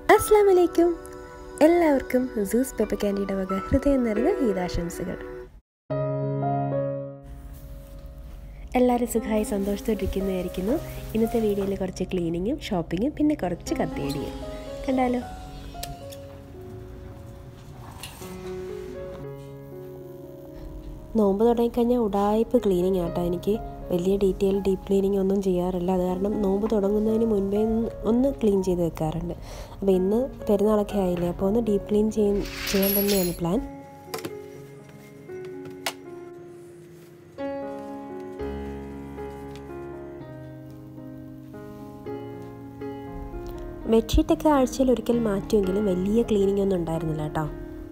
അസ്സാം വലൈക്കും എല്ലാവർക്കും സൂസ് പെപ്പ ക്യാൻഡിയുടെ വക ഹൃദയം നിറഞ്ഞ ഈദാശംസകൾ എല്ലാവരും സുഖമായി സന്തോഷത്തോട്ടിരിക്കുന്നതായിരിക്കുന്നു ഇന്നത്തെ വീഡിയോയിൽ കുറച്ച് ക്ലീനിങ്ങും ഷോപ്പിങ്ങും പിന്നെ കുറച്ച് കത്തിയടിയും കണ്ടാലോ നോമ്പ് തുടങ്ങിക്കഴിഞ്ഞാൽ ഉടായ്പ് ക്ലീനിങ് ആട്ടോ എനിക്ക് വലിയ ഡീറ്റെയിൽ ഡീപ്പ് ക്ലീനിങ് ഒന്നും ചെയ്യാറില്ല അത് കാരണം നോമ്പ് തുടങ്ങുന്നതിന് മുൻപേ ഒന്ന് ക്ലീൻ ചെയ്ത് വെക്കാറുണ്ട് അപ്പോൾ ഇന്ന് പെരുന്നാളൊക്കെ ആയില്ലേ അപ്പോൾ ഒന്ന് ഡീപ്പ് ക്ലീൻ ചെയ്യാൻ ചെയ്യാൻ തന്നെയാണ് പ്ലാൻ ബെഡ്ഷീറ്റൊക്കെ ആഴ്ചയിൽ ഒരിക്കൽ മാറ്റുമെങ്കിലും വലിയ ക്ലീനിങ് ഒന്നും ഉണ്ടായിരുന്നില്ല കേട്ടോ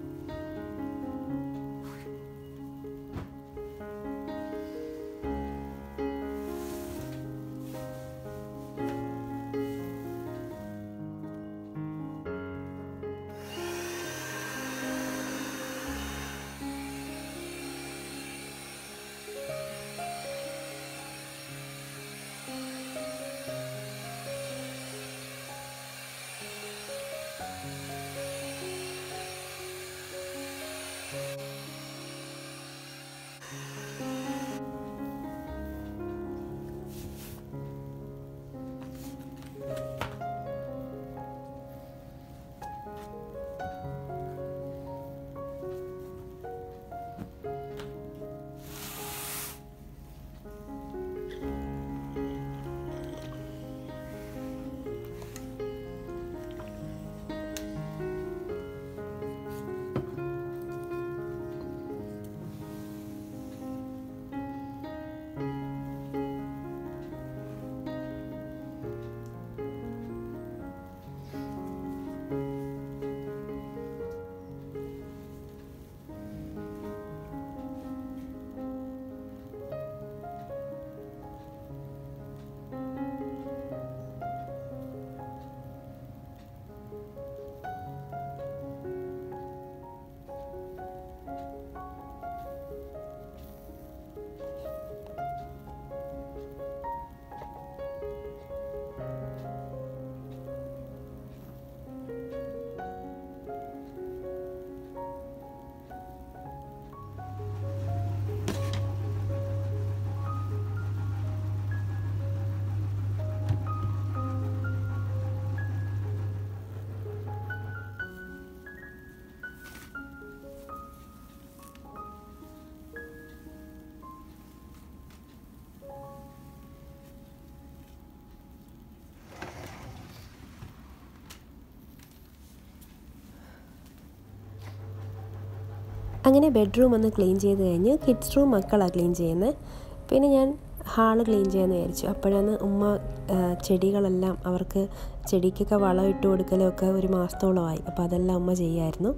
അങ്ങനെ ബെഡ്റൂം ഒന്ന് ക്ലീൻ ചെയ്ത് കഴിഞ്ഞ് കിഡ്സ് റൂം മക്കളാണ് ക്ലീൻ ചെയ്യുന്നത് പിന്നെ ഞാൻ ഹാള് ക്ലീൻ ചെയ്യാമെന്ന് വിചാരിച്ചു അപ്പോഴാണ് ഉമ്മ ചെടികളെല്ലാം അവർക്ക് ചെടിക്കൊക്കെ വളം ഇട്ട് കൊടുക്കലൊക്കെ ഒരു മാസത്തോളമായി അപ്പോൾ അതെല്ലാം ഉമ്മ ചെയ്യുമായിരുന്നു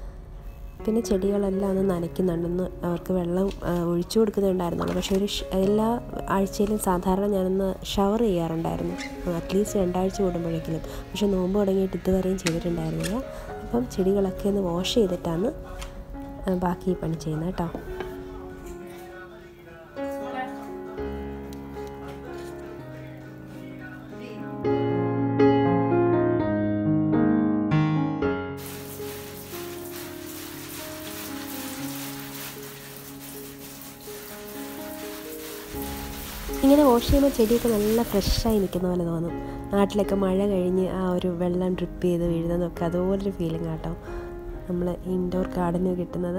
പിന്നെ ചെടികളെല്ലാം ഒന്ന് നനയ്ക്കുന്നുണ്ടെന്ന് അവർക്ക് വെള്ളം ഒഴിച്ചു കൊടുക്കുന്നുണ്ടായിരുന്നുള്ളൂ പക്ഷേ ഒരു എല്ലാ ആഴ്ചയിലും സാധാരണ ഞാനൊന്ന് ഷവർ ചെയ്യാറുണ്ടായിരുന്നു അറ്റ്ലീസ്റ്റ് രണ്ടാഴ്ച കൂടുമ്പോഴെങ്കിലും പക്ഷേ നോമ്പ് തുടങ്ങിയിട്ട് ഇതുവരെയും ചെയ്തിട്ടുണ്ടായിരുന്നില്ല അപ്പം ചെടികളൊക്കെ ഒന്ന് വാഷ് ചെയ്തിട്ടാണ് ബാക്കി പണി ചെയ്യുന്നത് കേട്ടോ ഇങ്ങനെ വാഷ് ചെയ്യുമ്പോൾ ചെടിയൊക്കെ നല്ല ഫ്രഷായി നിൽക്കുന്ന പോലെ തോന്നും നാട്ടിലൊക്കെ മഴ കഴിഞ്ഞ് ആ ഒരു വെള്ളം ഡ്രിപ്പ് ചെയ്ത് വീഴുന്നതൊക്കെ അതുപോലൊരു ഫീലിംഗ് ആട്ടോ നമ്മൾ ഇൻഡോർ ഗാർഡനിൽ കിട്ടുന്നത്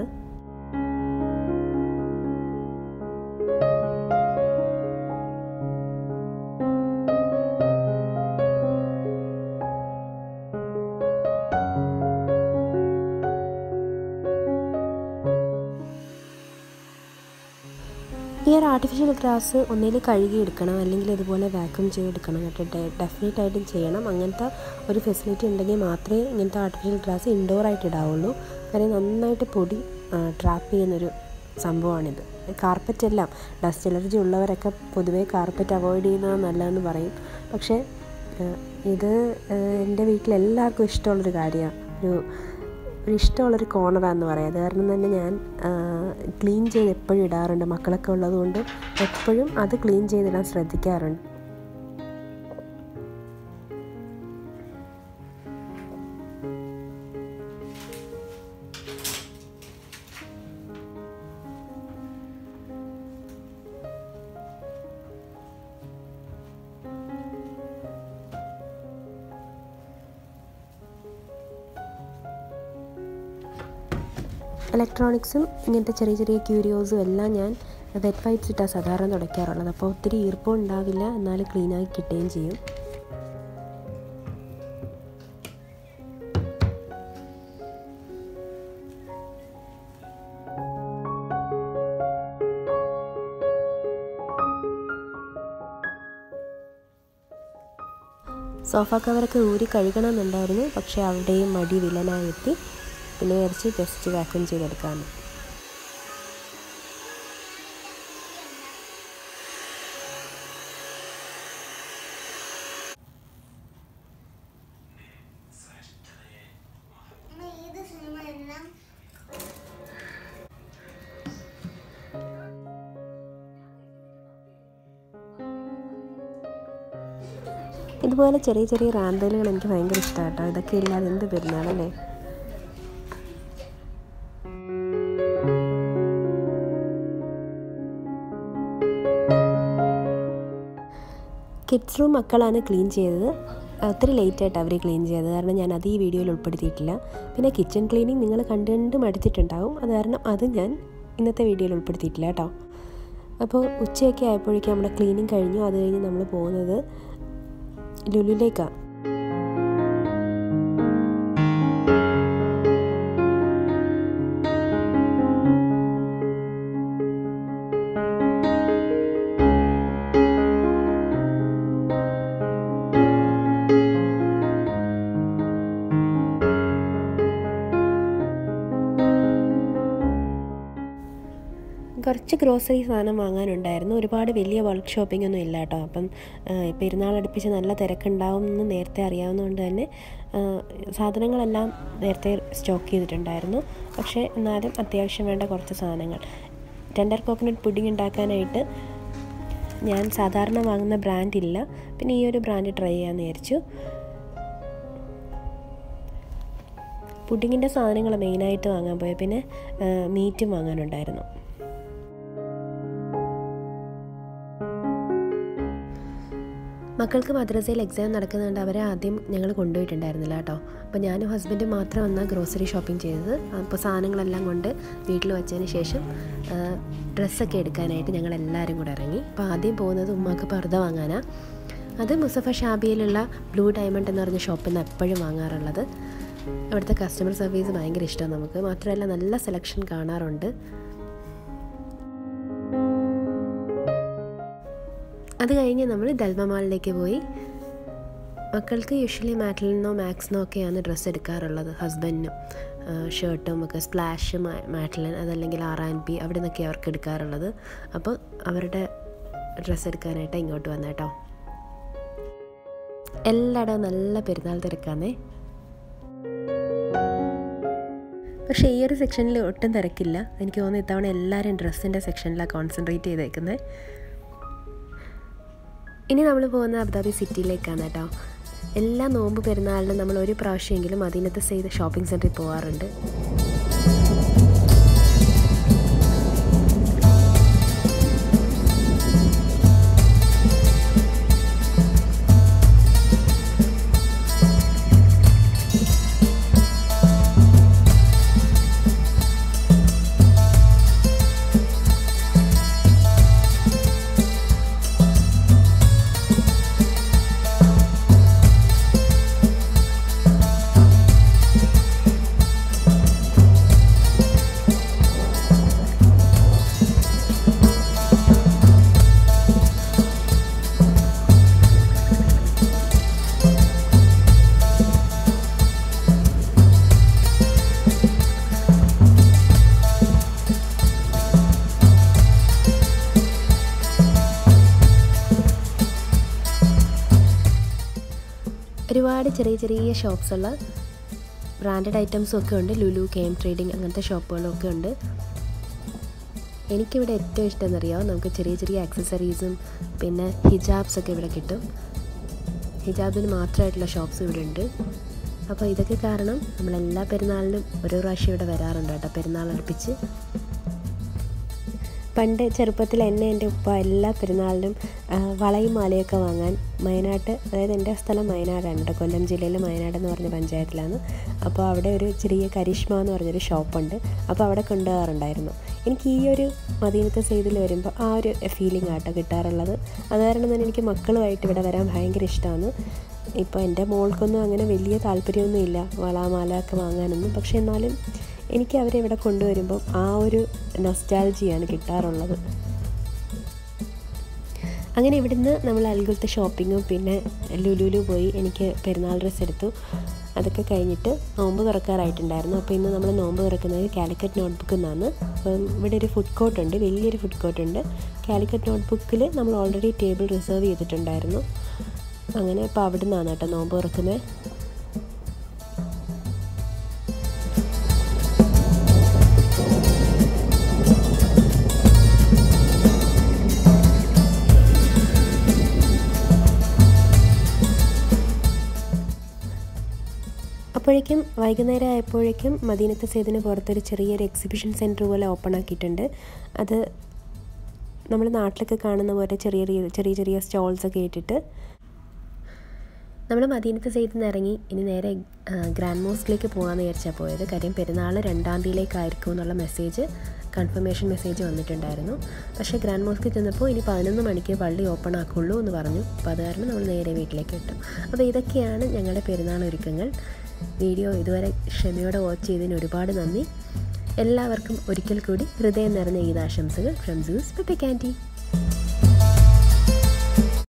ഈ ഒരു ആർട്ടിഫിഷ്യൽ ഗ്രാസ് ഒന്നിൽ കഴുകി എടുക്കണം അല്ലെങ്കിൽ ഇതുപോലെ വാക്യൂം ചെയ്തെടുക്കണം കേട്ടോ ഡെഫിനറ്റ് ആയിട്ടും ചെയ്യണം അങ്ങനത്തെ ഒരു ഫെസിലിറ്റി ഉണ്ടെങ്കിൽ മാത്രമേ ഇങ്ങനത്തെ ആർട്ടിഫിഷ്യൽ ഗ്രാസ് ഇൻഡോർ ആയിട്ട് ഇടാവുള്ളൂ കാര്യം നന്നായിട്ട് പൊടി ട്രാപ്പ് ചെയ്യുന്നൊരു സംഭവമാണിത് കാർപ്പറ്റ് എല്ലാം ഡസ്റ്റ് അലർജി ഉള്ളവരൊക്കെ പൊതുവേ കാർപ്പറ്റ് അവോയ്ഡ് ചെയ്യുന്നത് നല്ലതെന്ന് പറയും പക്ഷേ ഇത് എൻ്റെ വീട്ടിലെല്ലാവർക്കും ഇഷ്ടമുള്ളൊരു കാര്യമാണ് ഒരു ഒരു ഇഷ്ടമുള്ളൊരു കോർണറാന്ന് പറയാം അത് കാരണം തന്നെ ഞാൻ ക്ലീൻ ചെയ്ത് എപ്പോഴും ഇടാറുണ്ട് മക്കളൊക്കെ ഉള്ളതുകൊണ്ട് എപ്പോഴും അത് ക്ലീൻ ചെയ്തിടാൻ ശ്രദ്ധിക്കാറുണ്ട് ഇലക്ട്രോണിക്സും ഇങ്ങനത്തെ ചെറിയ ചെറിയ ക്യൂരിയോസും എല്ലാം ഞാൻ വെറ്റ് വൈപ്സ് ഇട്ടാണ് സാധാരണ തുടയ്ക്കാറുള്ളത് അപ്പോൾ ഒത്തിരി ഈർപ്പം ഉണ്ടാവില്ല എന്നാൽ ക്ലീനായി കിട്ടുകയും ചെയ്യും സോഫ കവറൊക്കെ ഊരി കഴുകണമെന്നുണ്ടായിരുന്നു പക്ഷേ അവിടെയും മടി വില്ലനായി എത്തി പിന്നെ വിചാരിച്ച് ജസ്റ്റ് വാക്യൂം ചെയ്തെടുക്കാമെന്ന് ഏത് സിനിമ എല്ലാം ഇതുപോലെ ചെറിയ ചെറിയ റാന്തലുകൾ എനിക്ക് ഭയങ്കര ഇഷ്ടമാണ് കേട്ടോ ഇതൊക്കെ ഇല്ലാതെ എന്ത് പെരുന്നാളല്ലേ കിഡ്സ് റൂം മക്കളാണ് ക്ലീൻ ചെയ്തത് ഒത്തിരി ലേറ്റായിട്ട് അവർ ക്ലീൻ ചെയ്തത് കാരണം ഞാൻ അത് ഈ വീഡിയോയിൽ ഉൾപ്പെടുത്തിയിട്ടില്ല പിന്നെ കിച്ചൺ ക്ലീനിങ് നിങ്ങൾ കണ്ട് കണ്ട് മടുത്തിട്ടുണ്ടാവും അത് കാരണം അത് ഞാൻ ഇന്നത്തെ വീഡിയോയിൽ ഉൾപ്പെടുത്തിയിട്ടില്ല കേട്ടോ അപ്പോൾ ഉച്ചയൊക്കെ ആയപ്പോഴേക്കും നമ്മുടെ ക്ലീനിങ് കഴിഞ്ഞു അത് കഴിഞ്ഞ് നമ്മൾ പോകുന്നത് ലുലുലേക്കാണ് കുറച്ച് ഗ്രോസറി സാധനം വാങ്ങാനുണ്ടായിരുന്നു ഒരുപാട് വലിയ ബൾക്ക് ഷോപ്പിംഗ് ഒന്നും ഇല്ല കേട്ടോ അപ്പം ആ, പെരുന്നാൾ അടുപ്പിച്ച് നല്ല തിരക്കുണ്ടാവും എന്ന് നേരത്തെ അറിയാവുന്നതുകൊണ്ട് തന്നെ ആ, സാധനങ്ങളെല്ലാം നേരത്തെ സ്റ്റോക്ക് ചെയ്തിട്ടുണ്ടായിരുന്നു പക്ഷേ എന്നാലും അത്യാവശ്യം വേണ്ട കുറച്ച് സാധനങ്ങൾ ടെൻഡർ കോക്കനട്ട് പുഡിംഗ് ഉണ്ടാക്കാനായിട്ട് ഞാൻ സാധാരണ വാങ്ങുന്ന ബ്രാൻഡ് ഇല്ല പിന്നെ ഈ ഒരു ബ്രാൻഡ് ട്രൈ ചെയ്യാമെന്ന് വിചാരിച്ചു പുഡിങ്ങിൻ്റെ സാധനങ്ങൾ മെയിനായിട്ട് വാങ്ങാൻ പോയത് പിന്നെ ആ, മീറ്റും വാങ്ങാനുണ്ടായിരുന്നു മക്കൾക്ക് മദ്രസയിൽ എക്സാം നടക്കുന്നുണ്ട് അവരെ ആദ്യം ഞങ്ങൾ കൊണ്ടുപോയിട്ടുണ്ടായിരുന്നില്ല കേട്ടോ അപ്പോൾ ഞാനും ഹസ്ബൻഡും മാത്രം വന്നാൽ ഗ്രോസറി ഷോപ്പിംഗ് ചെയ്തത് അപ്പോൾ സാധനങ്ങളെല്ലാം കൊണ്ട് വീട്ടിൽ വെച്ചതിന് ശേഷം ആ, ഡ്രസ്സൊക്കെ എടുക്കാനായിട്ട് ഞങ്ങൾ എല്ലാവരും കൂടെ ഇറങ്ങി അപ്പോൾ ആദ്യം പോകുന്നത് ഉമ്മാക്ക് പർദ്ദ വാങ്ങാനാണ് അത് മുസഫ ഷാബിയിലുള്ള ബ്ലൂ ഡയമണ്ട് എന്ന് പറഞ്ഞ ഷോപ്പിൽ നിന്ന് എപ്പോഴും വാങ്ങാറുള്ളത് അവിടുത്തെ കസ്റ്റമർ സർവീസ് ഭയങ്കര ഇഷ്ടമാണ് നമുക്ക് മാത്രമല്ല നല്ല സെലക്ഷൻ കാണാറുണ്ട് അത് കഴിഞ്ഞ് നമ്മൾ ദൽമ മാളിലേക്ക് പോയി മക്കൾക്ക് യൂഷ്വലി മാറ്റിലിനോ മാക്സിനോ ഒക്കെയാണ് ഡ്രസ്സ് എടുക്കാറുള്ളത് ഹസ്ബൻഡിനും ഷർട്ടും ഒക്കെ സ്പ്ലാഷ് മാറ്റിലൻ അതല്ലെങ്കിൽ ആർ ആൻഡ് പി അവിടെ നിന്നൊക്കെ അവർക്ക് എടുക്കാറുള്ളത് അപ്പോൾ അവരുടെ ഡ്രസ്സ് എടുക്കാനായിട്ട് ഇങ്ങോട്ട് വന്നേട്ടോ എല്ലായിടവും നല്ല പെരുന്നാൾ തിരക്കാന്നേ പക്ഷേ ഈ ഒരു സെക്ഷനിൽ ഒട്ടും തിരക്കില്ല എനിക്ക് തോന്നുന്നു ഇത്തവണ എല്ലാവരും ഡ്രസ്സിൻ്റെ സെക്ഷനിലാണ് കോൺസെൻട്രേറ്റ് ചെയ്തേക്കുന്നത് ഇനി നമ്മൾ പോകുന്ന അബുദാബി സിറ്റിയിലേക്കാണ് കേട്ടോ എല്ലാ നോമ്പ് പെരുന്നാളിനും നമ്മൾ ഒരു പ്രാവശ്യമെങ്കിലും മദീനത്ത് ചെയ്ത് ഷോപ്പിംഗ് സെൻറ്ററിൽ പോകാറുണ്ട് ഒരുപാട് ചെറിയ ചെറിയ ഷോപ്സുള്ള ബ്രാൻഡഡ് ഐറ്റംസും ഒക്കെ ഉണ്ട് ലുലു കെ എം ട്രേഡിംഗ് അങ്ങനത്തെ ഷോപ്പുകളും ഒക്കെ ഉണ്ട് എനിക്കിവിടെ ഏറ്റവും ഇഷ്ടം എന്നറിയാമോ നമുക്ക് ചെറിയ ചെറിയ ആക്സസറീസും പിന്നെ ഹിജാബ്സ് ഒക്കെ ഇവിടെ കിട്ടും ഹിജാബിന് മാത്രമായിട്ടുള്ള ഷോപ്സ് ഇവിടെ ഉണ്ട് അപ്പോൾ ഇതൊക്കെ കാരണം നമ്മളെല്ലാ പെരുന്നാളിനും ഓരോ പ്രാവശ്യം ഇവിടെ വരാറുണ്ട് കേട്ടോ പെരുന്നാൾ അടുപ്പിച്ച് പണ്ട് ചെറുപ്പത്തിൽ എന്നെ എൻ്റെ ഉപ്പ എല്ലാ പെരുന്നാളിനും ആ, വളയും മാലയൊക്കെ വാങ്ങാൻ വയനാട്ട് അതായത് എൻ്റെ സ്ഥലം വയനാടാണ് കേട്ടോ കൊല്ലം ജില്ലയിൽ വയനാട് എന്ന് പറഞ്ഞ പഞ്ചായത്തിലാണ് അപ്പോൾ അവിടെ ഒരു ചെറിയ കരിഷ്മ എന്ന് പറഞ്ഞൊരു ഷോപ്പുണ്ട് അപ്പോൾ അവിടെ കൊണ്ടുപോകാറുണ്ടായിരുന്നു എനിക്ക് ഈ ഒരു മദീനത്തെ സെയ്തിൽ വരുമ്പോൾ ആ ഒരു ഫീലിംഗ് ആട്ടോ കിട്ടാറുള്ളത് അത് കാരണം തന്നെ എനിക്ക് മക്കളുമായിട്ട് ഇവിടെ വരാൻ ഭയങ്കര ഇഷ്ടമാണ് ഇപ്പോൾ എൻ്റെ മോൾക്കൊന്നും അങ്ങനെ വലിയ താല്പര്യമൊന്നും ഇല്ല വള മാല ഒക്കെ വാങ്ങാനൊന്നും പക്ഷെ എന്നാലും എനിക്ക് അവരെ ഇവിടെ കൊണ്ടുവരുമ്പം ആ ഒരു നൊസ്റ്റാൾജിയാണ് കിട്ടാറുള്ളത് അങ്ങനെ ഇവിടുന്ന് നമ്മൾ അൽഗുലത്തെ ഷോപ്പിങ്ങും പിന്നെ ലുലുലു പോയി എനിക്ക് പെരുന്നാൾ ഡ്രസ്സ് എടുത്തു അതൊക്കെ കഴിഞ്ഞിട്ട് നോമ്പ് തുറക്കാറായിട്ടുണ്ടായിരുന്നു അപ്പോൾ ഇന്ന് നമ്മൾ നോമ്പ് തുറക്കുന്നത് കാലിക്കറ്റ് നോട്ട്ബുക്കിൽ നിന്നാണ് അപ്പം ഇവിടെ ഒരു ഫുഡ് കോർട്ട് ഉണ്ട് വലിയൊരു ഫുഡ് കോർട്ട് ഉണ്ട് കാലിക്കറ്റ് നോട്ട്ബുക്കിൽ നമ്മൾ ഓൾറെഡി ടേബിൾ റിസർവ് ചെയ്തിട്ടുണ്ടായിരുന്നു അങ്ങനെ അപ്പോൾ അവിടെ നിന്നാണ് കേട്ടോ നോമ്പ് തുറക്കുന്നത് അപ്പോഴേക്കും വൈകുന്നേരം ആയപ്പോഴേക്കും മദീനത്തെ സേതിന് പുറത്തൊരു ചെറിയൊരു എക്സിബിഷൻ സെൻറ്റർ പോലെ ഓപ്പൺ ആക്കിയിട്ടുണ്ട് അത് നമ്മൾ നാട്ടിലൊക്കെ കാണുന്ന പോലെ ചെറിയ ചെറിയ ചെറിയ ചെറിയ സ്റ്റോൾസൊക്കെ ഇട്ടിട്ട് നമ്മൾ മദീനത്തെ സൈഡിൽ നിന്ന് ഇറങ്ങി ഇനി നേരെ ആ, ഗ്രാൻഡ് മോസ്കിലേക്ക് പോകാമെന്ന് വിചാരിച്ചാൽ പോയത് കാര്യം പെരുന്നാൾ രണ്ടാം തീയതിയിലേക്കായിരിക്കും എന്നുള്ള മെസ്സേജ് കൺഫർമേഷൻ മെസ്സേജ് വന്നിട്ടുണ്ടായിരുന്നു പക്ഷേ ഗ്രാൻഡ് മോസ്കിൽ ചെന്നപ്പോൾ ഇനി പതിനൊന്ന് മണിക്ക് പള്ളി ഓപ്പൺ ആക്കുള്ളൂ എന്ന് പറഞ്ഞു അപ്പോൾ അത് കാരണം നമ്മൾ നേരെ വീട്ടിലേക്ക് വിട്ടു അപ്പോൾ ഇതൊക്കെയാണ് ഞങ്ങളുടെ പെരുന്നാൾ ഒരുക്കങ്ങൾ വീഡിയോ ഇതുവരെ ക്ഷമയോടെ വാച്ച് ചെയ്തതിന് ഒരുപാട് നന്ദി എല്ലാവർക്കും ഒരിക്കൽ കൂടി ഹൃദയം നിറഞ്ഞ ഈദാശംസകൾ ഫ്രം സൂസ് പെപ്പെ കാൻറ്റി